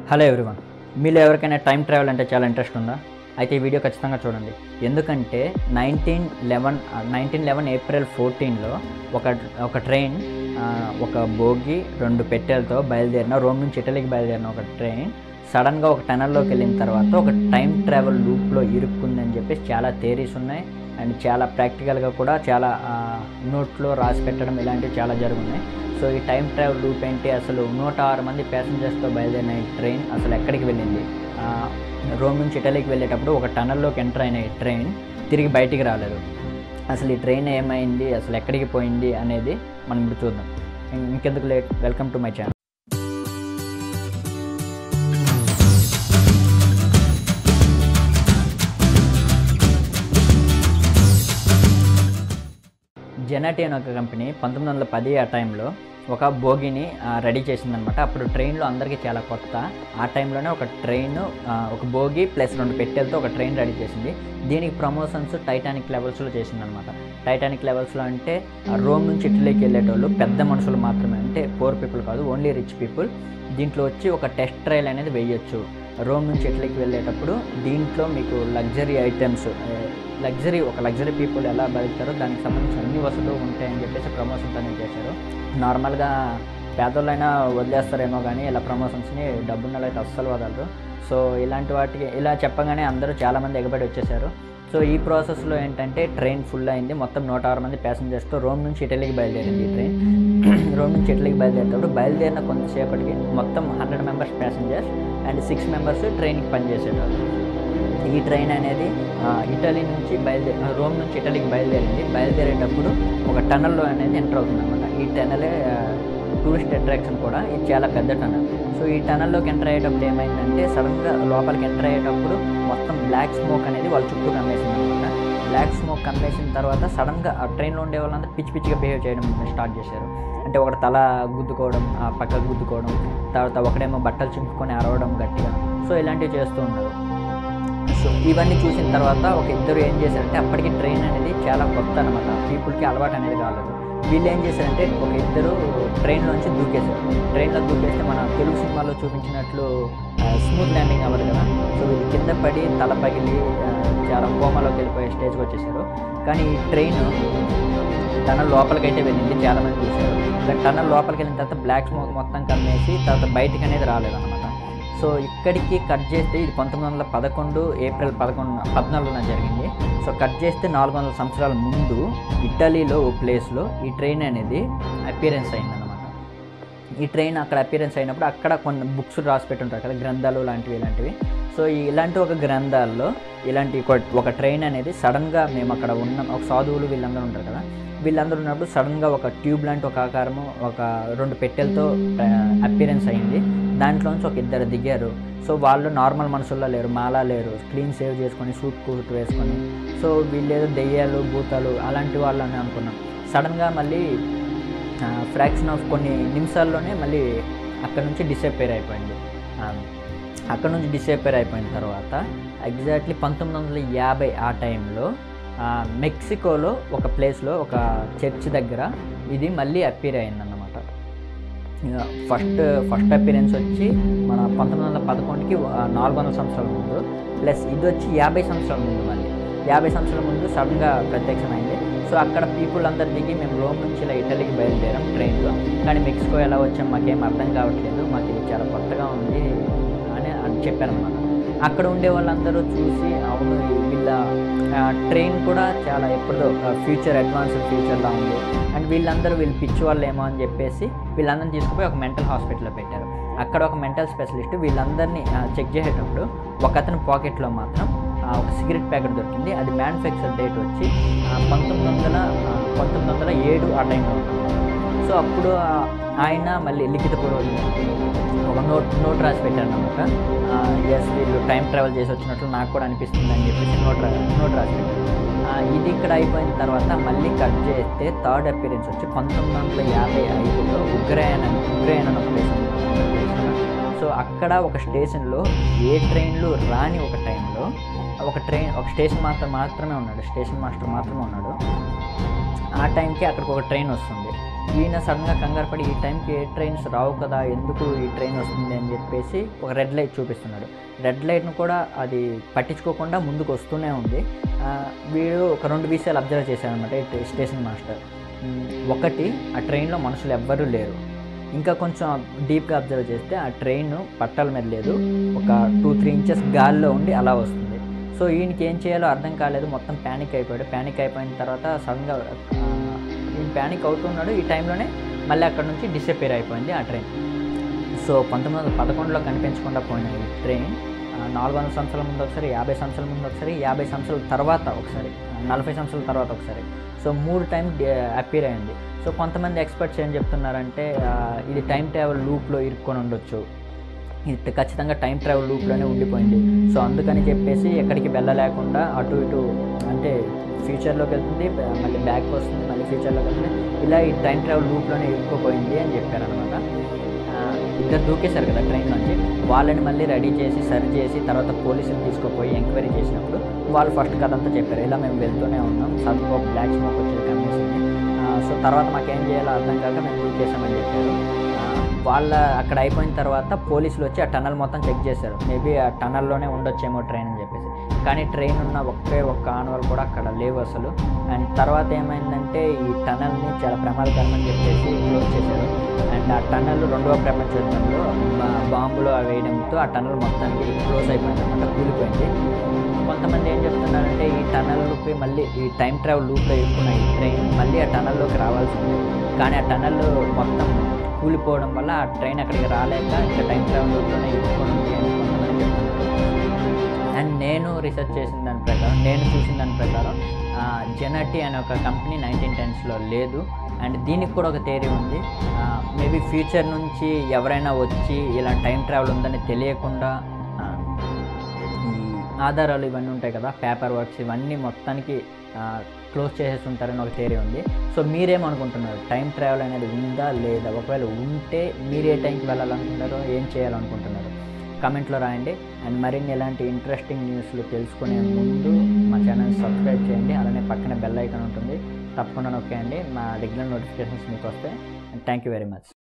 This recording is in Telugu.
హలో ఎవ్రీవన్ మీలో ఎవరికైనా టైం ట్రావెల్ అంటే చాలా ఇంట్రెస్ట్ ఉందా అయితే ఈ వీడియో ఖచ్చితంగా చూడండి ఎందుకంటే nineteen eleven nineteen eleven April ఫోర్టీన్లో ఒక ఒక ట్రైన్ ఆ, ఒక బోగి రెండు పెట్టెలతో బయలుదేరిన రోమ్ నుంచి ఇటలీకి బయలుదేరిన ఒక ట్రైన్ సడన్గా ఒక టనల్లోకి వెళ్ళిన తర్వాత ఒక టైం ట్రావెల్ లూప్లో ఇరుక్కుందని చెప్పేసి చాలా థేరీస్ ఉన్నాయి అండ్ చాలా ప్రాక్టికల్గా కూడా చాలా నోట్లో రాసి పెట్టడం ఇలాంటివి చాలా జరుగున్నాయి సో ఈ టైం ట్రావెల్ లూప్ ఏంటి అసలు నూట ఆరు మంది ప్యాసింజర్స్తో బయలుదేరిన ఈ ట్రైన్ అసలు ఎక్కడికి వెళ్ళింది ఆ, రోమ్ నుంచి ఇటలీకి వెళ్ళేటప్పుడు ఒక టనల్లోకి ఎంటర్ అయిన ఈ ట్రైన్ తిరిగి బయటికి రాలేదు అసలు ఈ ట్రైన్ ఏమైంది అసలు ఎక్కడికి పోయింది అనేది మనం ఇప్పుడు చూద్దాం ఇం- ఇంకెందుకు late welcome to my channel జెనటి అనే ఒక కంపెనీ పంతొమ్మిది వందల పది ఆ టైంలో ఒక బోగిని రెడీ చేసిందనమాట అప్పుడు ట్రైన్లో అందరికీ చాలా కొత్త ఆ టైంలోనే ఒక ట్రైన్ ఒక బోగి ప్లస్ రెండు పెట్టెలతో ఒక ట్రైన్ రెడీ చేసింది దీనికి ప్రమోషన్స్ టైటానిక్ లెవెల్స్లో చేసిందనమాట టైటానిక్ లెవెల్స్లో అంటే ఆ రోమ్ నుంచి ఇటలీకి వెళ్ళేటోళ్ళు పెద్ద మనుషులు మాత్రమే అంటే పోర్ పీపుల్ కాదు ఓన్లీ రిచ్ పీపుల్ దీంట్లో వచ్చి ఒక టెస్ట్ ట్రయల్ అనేది వేయొచ్చు రోమ్ నుంచి ఇటలీకి వెళ్ళేటప్పుడు దీంట్లో మీకు లగ్జరీ ఐటమ్స్ లగ్జరీ ఒక లగ్జరీ పీపుల్ ఎలా బతుకుతారో దానికి సంబంధించిన అన్ని వసతులు ఉంటాయని చెప్పేసి ప్రమోషన్స్ అనేది చేశారు నార్మల్గా పేదోళ్ళైనా వదిలేస్తారేమో కానీ ఇలా ప్రమోషన్స్ని డబ్బున్న అయితే అస్సలు వదలరు సో ఇలాంటి వాటికి ఇలా చెప్పగానే అందరూ చాలామంది ఎగబడి వచ్చేసారు సో ఈ ప్రాసెస్లో ఏంటంటే ట్రైన్ ఫుల్ అయింది మొత్తం నూట ఆరు మంది ప్యాసింజర్స్తో రోమ్ నుంచి ఇటలీకి బయలుదేరింది ఈ ట్రైన్ రోమ్ నుంచి ఇటలీకి బయలుదేరేటప్పుడు బయలుదేరిన కొంతసేపటికి మొత్తం hundred members passengers and six members ట్రైన్కి పనిచేసేవారు ఈ ట్రైన్ అనేది ఆ, ఇటలీ నుంచి బయలుదేరి ఆ, రోమ్ నుంచి ఇటలీకి బయలుదేరింది బయలుదేరేటప్పుడు ఒక టనల్లో అనేది ఎంటర్ అవుతుంది అనమాట ఈ టనలే టూరిస్ట్ అట్రాక్షన్ కూడా ఇది చాలా పెద్ద టనల్ సో ఈ టనల్లోకి ఎంటర్ అయ్యేటప్పుడు ఏమైందంటే సడన్గా లోపలికి ఎంటర్ అయ్యేటప్పుడు మొత్తం బ్లాక్ స్మోక్ అనేది వాళ్ళ చుట్టూ కమ్మేసింది అనమాట బ్లాక్ స్మోక్ కమ్మేసిన తర్వాత సడన్గా ఆ ట్రైన్లో ఉండే వాళ్ళంతా పిచ్చి పిచ్చిగా బిహేవ్ చేయడం స్టార్ట్ చేశారు అంటే ఒకటి తల గుద్దుకోవడం ఆ పక్కకు గుద్దుకోవడం తర్వాత ఒకడేమో బట్టలు చింపుకొని అరవడం గట్టిగా సో ఇలాంటివి చేస్తూ ఉన్నారు సో ఇవన్నీ చూసిన తర్వాత ఒక ఇద్దరు ఏం చేశారంటే అప్పటికి ట్రైన్ అనేది చాలా కొత్త అనమాట పీపుల్కి అలవాటు అనేది కాలేదు వీళ్ళు ఏం చేశారంటే ఒక ఇద్దరు ట్రైన్లోంచి దూకేశారు ట్రైన్లో దూకేస్తే మన తెలుగు సినిమాలో చూపించినట్లు స్మూత్ ల్యాండింగ్ అవ్వదు కదా సో వీళ్ళు కింద పడి తల పగిలి ఆ, చాలా కోమాలోకి వెళ్ళిపోయే స్టేజ్కి వచ్చేసారు కానీ ఈ ట్రైన్ టనల్ లోపలికి అయితే వెళ్ళింది చాలా మంది చూశారు కానీ టనల్ లోపలికి వెళ్ళిన తర్వాత బ్లాక్ స్మోక్ మొత్తం కమ్మేసి తర్వాత బయటికి అనేది రాలేదన్నమాట సో ఇక్కడికి కట్ చేస్తే ఇది పంతొమ్మిది వందల పదకొండు ఏప్రిల్ పదకొండు పద్నాలుగున జరిగింది సో కట్ చేస్తే నాలుగు వందల సంవత్సరాల ముందు ఇటలీలో ఓ ప్లేస్లో ఈ ట్రైన్ అనేది అపీరెన్స్ అయిందన్నమాట ఈ ట్రైన్ అక్కడ అపీరెన్స్ అయినప్పుడు అక్కడ కొన్ని బుక్స్ రాసి పెట్టుంటారు కదా గ్రంథాలు లాంటివి ఇలాంటివి సో ఈ ఇలాంటి ఒక గ్రంథాల్లో ఇలాంటి ఒక- ఒక ట్రైన్ అనేది సడన్గా మేము అక్కడ ఉన్న ఒక సాధువులు వీళ్ళందరూ ఉంటారు కదా వీళ్ళందరూ ఉన్నప్పుడు సడన్గా ఒక ట్యూబ్ లాంటి ఒక ఆకారము ఒక రెండు పెట్టెలతో అపీరెన్స్ అయింది దాంట్లోంచి ఒక ఇద్దరు దిగారు సో వాళ్ళు నార్మల్ మనుషుల్లో లేరు మాలా లేరు క్లీన్ సేవ్ చేసుకొని సూట్ కూట్ వేసుకొని సో వీళ్ళేదో దెయ్యాలు భూతాలు అలాంటి వాళ్ళని అనుకున్నాం సడన్గా మళ్ళీ ఫ్రాక్షన్ ఆఫ్ కొన్ని నిమిషాల్లోనే మళ్ళీ అక్కడ నుంచి డిసప్పేర్ అయిపోయింది ఆ, అక్కడ నుంచి డిసప్పేర్ అయిపోయిన తర్వాత ఎగ్జాక్ట్లీ పంతొమ్మిది వందల యాభై ఆ టైంలో ఆ, మెక్సికోలో ఒక ప్లేస్లో ఒక చర్చ్ దగ్గర ఇది మళ్ళీ అప్పీర్ అయిందన్నమాట ఫస్ట్ ఫస్ట్ అపీరెన్స్ వచ్చి మన పంతొమ్మిది వందల పదకొండుకి నాలుగు వందల సంవత్సరాల ముందు ప్లస్ ఇది వచ్చి యాభై సంవత్సరాల ముందు మళ్ళీ యాభై సంవత్సరాల ముందు సడన్గా ప్రత్యక్షమైంది సో అక్కడ పీపుల్ అందరు దిగి మేము రోమ్ నుంచి ఇలా ఇటలీకి బయలుదేరాం ట్రైన్లో కానీ మెక్సికో ఎలా వచ్చాం మాకేం అర్థం కావట్లేదు మాకు ఇది చాలా కొత్తగా ఉంది అని అని చెప్పారనమాట అక్కడ ఉండే వాళ్ళందరూ చూసి అవును వీళ్ళ ట్రైన్ కూడా చాలా ఎప్పుడో ఫ్యూచర్ అడ్వాన్స్డ్ ఫ్యూచర్లా ఉంది అండ్ వీళ్ళందరూ వీళ్ళు పిచ్చి వాళ్ళు ఏమో అని చెప్పేసి వీళ్ళందరిని తీసుకుపోయి ఒక మెంటల్ హాస్పిటల్లో పెట్టారు అక్కడ ఒక మెంటల్ స్పెషలిస్ట్ వీళ్ళందరినీ చెక్ చేసేటప్పుడు ఒక అతని పాకెట్లో మాత్రం ఆ, ఒక సిగరెట్ ప్యాకెట్ దొరికింది అది మ్యానుఫ్యాక్చర్ డేట్ వచ్చి ఆ, పంతొమ్మిది వందల ఆ, పంతొమ్మిది వందల ఏడు ఆ టైంలో ఉంటుంది సో అప్పుడు ఆ, ఆయన మళ్ళీ లిఖితపూర్వకంగా ఒక నోట్ నోట్ రాసి పెట్టారనమాట ఎస్ వీళ్ళు టైం ట్రావెల్ చేసి వచ్చినట్లు నాకు కూడా అనిపిస్తుంది అని చెప్పేసి నోట్ రా నోట్ రాసి పెట్టారు ఆ, ఇది ఇక్కడ అయిపోయిన తర్వాత మళ్ళీ కట్ చేస్తే థర్డ్ అపీరెన్స్ వచ్చి పంతొమ్మిది వందల యాభై ఐదులో ఉగ్రయన్ అని ఉగ్రయన్ అనే ప్లేస్ ఉంది సో అక్కడ ఒక స్టేషన్లో ఏ ట్రైన్లు రాని ఒక టైంలో ఒక ట్రైన్ ఒక స్టేషన్ మాస్టర్ మాత్రమే ఉన్నాడు స్టేషన్ మాస్టర్ మాత్రమే ఉన్నాడు ఆ టైంకి అక్కడికి ఒక ట్రైన్ వస్తుంది ఈయన సడన్గా కంగారు పడి ఈ టైంకి ఏ ట్రైన్స్ రావు కదా ఎందుకు ఈ ట్రైన్ వస్తుంది అని చెప్పేసి ఒక రెడ్ లైట్ చూపిస్తున్నాడు రెడ్ లైట్ను కూడా అది పట్టించుకోకుండా ముందుకు వస్తూనే ఉంది ఆ, వీడు ఒక రెండు విషయాలు అబ్జర్వ్ చేశారనమాట ఈ స్టేషన్ మాస్టర్ ఉమ్, ఒకటి ఆ ట్రైన్లో మనుషులు ఎవ్వరూ లేరు ఇంకా కొంచెం డీప్గా అబ్జర్వ్ చేస్తే ఆ ట్రైన్ పట్టాల మీద లేదు ఒక టూ త్రీ ఇంచెస్ గాల్లో ఉండి అలా వస్తుంది సో ఈయనకి ఏం చేయాలో అర్థం కాలేదు మొత్తం ప్యానిక్ అయిపోయాడు ప్యానిక్ అయిపోయిన తర్వాత సడన్గా ఆ, ఈయన ప్యానిక్ అవుతున్నాడు ఈ టైంలోనే మళ్ళీ అక్కడ నుంచి డిసప్పేర్ అయిపోయింది ఆ ట్రైన్ సో పంతొమ్మిది వందల పదకొండులో కనిపించకుండా పోయిన ఈ ట్రైన్ ఆ, నాలుగు వందల సంవత్సరాల ముందు ఒకసారి యాభై సంవత్సరాల ముందు ఒకసారి యాభై సంవత్సరాల తర్వాత ఒకసారి ఆ, నలభై సంవత్సరాల తర్వాత ఒకసారి సో మూడు టైం అపీర్ అయింది సో కొంతమంది ఎక్స్పర్ట్స్ ఏం చెప్తున్నారంటే ఆ, ఇది టైం ట్రావెల్ లూప్లో ఇరుక్కొని ఉండొచ్చు ఇది ఖచ్చితంగా టైం ట్రావెల్ లూప్లోనే ఉండిపోయింది సో అందుకని చెప్పేసి ఎక్కడికి వెళ్ళలేకుండా అటు ఇటు అంటే ఫ్యూచర్లోకి వెళ్తుంది బ- మళ్ళీ బ్యాక్ వస్తుంది మళ్ళీ ఫ్యూచర్లోకి వెళ్తుంది ఇలా ఈ టైం ట్రావెల్ లూప్లోనే ఇరుక్కుపోయింది అని చెప్పారనమాట ఇద్దరు దూకేశారు కదా ట్రైన్ నుంచి వాళ్ళని మళ్ళీ రెడీ చేసి సరి చేసి తర్వాత పోలీసులు తీసుకుపోయి ఎంక్వైరీ చేసినప్పుడు వాళ్ళు ఫస్ట్ కథ అంతా చెప్పారు ఇలా మేము వెళ్తూనే ఉన్నాం సడన్గా ఒక బ్లాక్ స్మోక్ వచ్చేది కమ్మేసింది సో తర్వాత మాకేం చేయాలో అర్థం కాక మేము దూకేసామని చెప్పారు ఆ, వాళ్ళ అక్కడ అయిపోయిన తర్వాత పోలీసులు వచ్చి ఆ టనల్ మొత్తం చెక్ చేశారు మేబీ ఆ టనల్లోనే ఉండొచ్చేమో ట్రైన్ అని చెప్పేసి కానీ ట్రైన్ ఉన్న ఒకే ఒక్క ఆనవాళ్ళు కూడా అక్కడ లేవు అసలు అండ్ తర్వాత ఏమైందంటే ఈ టనల్ని చాలా ప్రమాదకరమని చెప్పేసి క్లోజ్ చేశారు అండ్ ఆ టనల్ రెండవ ప్రపంచ యుద్ధంలో బా- బాంబులు అవి వేయడంతో ఆ టనల్ మొత్తానికి క్లోజ్ అయిపోయింది అనమాట కూలిపోయింది కొంతమంది ఏం చెప్తున్నారంటే ఈ టనల్లోకి మళ్ళీ ఈ టైం ట్రావెల్ లూప్లో ఇరుక్కున్న ఈ ట్రైన్ మళ్ళీ ఆ టనల్లోకి రావాల్సి ఉంది కానీ ఆ టనల్ మొత్తం కూలిపోవడం వల్ల ఆ ట్రైన్ అక్కడికి రాలేక ఇంకా టైం ట్రావెల్ లూప్లోనే ఇరుక్కొని ఉంది అని కొంతమంది చెప్తున్నారు అండ్ నేను రీసెర్చ్ చేసిన దాని ప్రకారం నేను చూసిన దాని ప్రకారం జెనటి అనే ఒక కంపెనీ నైన్టీన్ టెన్స్లో లేదు అండ్ దీనికి కూడా ఒక థియరీ ఉంది మేబీ ఫ్యూచర్ నుంచి ఎవరైనా వచ్చి ఇలా టైం ట్రావెల్ ఉందని తెలియకుండా ఆ, ఈ ఆధారాలు ఇవన్నీ ఉంటాయి కదా పేపర్ వర్క్స్ ఇవన్నీ మొత్తానికి క్లోజ్ చేసేసి ఉంటారని ఒక థియరీ ఉంది సో మీరేమనుకుంటున్నారు టైం ట్రావెల్ అనేది ఉందా లేదా ఒకవేళ ఉంటే మీరు ఏ టైంకి వెళ్ళాలనుకుంటారో ఏం చేయాలనుకుంటున్నారు కామెంట్లో రాయండి అండ్ మరిన్ని ఎలాంటి ఇంట్రెస్టింగ్ న్యూస్లు తెలుసుకునే ముందు మా ఛానల్ సబ్స్క్రైబ్ చేయండి అలానే పక్కన బెల్ ఐకాన్ ఉంటుంది తప్పకుండా నొక్కేయండి మా రెగ్యులర్ నోటిఫికేషన్స్ మీకు వస్తాయి థ్యాంక్ యూ వెరీ మచ్